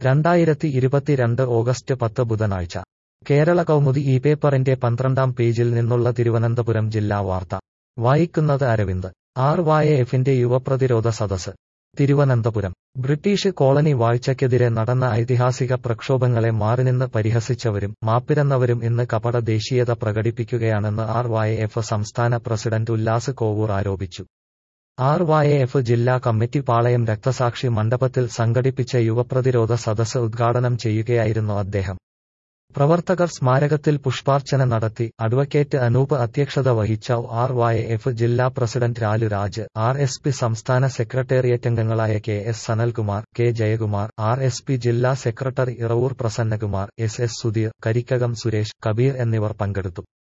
രണ്ടായിരത്തി ഇരുപത്തിരണ്ട് ഓഗസ്റ്റ് പത്ത് ബുധനാഴ്ച കേരള കൗമുദി ഈ പേപ്പറിന്റെ പന്ത്രണ്ടാം പേജിൽ നിന്നുള്ള തിരുവനന്തപുരം ജില്ലാ വാർത്ത വായിക്കുന്നത് അരവിന്ദ് ആർ വായ എഫിന്റെ യുവപ്രതിരോധ സദസ് തിരുവനന്തപുരം ബ്രിട്ടീഷ് കോളനി വാഴ്ചയ്ക്കെതിരെ നടന്ന ഐതിഹാസിക പ്രക്ഷോഭങ്ങളെ മാറിനിന്ന് പരിഹസിച്ചവരും മാപ്പിരന്നവരും ഇന്ന് കപട ദേശീയത പ്രകടിപ്പിക്കുകയാണെന്ന് ആർ വായ എഫ് സംസ്ഥാന പ്രസിഡന്റ് ഉല്ലാസ് കോവൂർ ആരോപിച്ചു ആർ വായ എഫ് ജില്ലാ കമ്മിറ്റി പാളയം രക്തസാക്ഷി മണ്ഡപത്തിൽ സംഘടിപ്പിച്ച യുവപ്രതിരോധ സദസ് ഉദ്ഘാടനം ചെയ്യുകയായിരുന്നു അദ്ദേഹം പ്രവർത്തകർ സ്മാരകത്തിൽ പുഷ്പാർച്ചന നടത്തി അഡ്വക്കേറ്റ് അനൂപ് അധ്യക്ഷത വഹിച്ച ആർ വായ എഫ് ജില്ലാ president Laluraj R S P സംസ്ഥാന സെക്രട്ടേറിയറ്റ് അംഗങ്ങളായ K S Sanalkumar K Jayakumar R S P ജില്ലാ secretary Iravoor Prasannakumar S S Sudheer Karikkakam Suresh Kabeer എന്നിവർ പങ്കെടുത്തു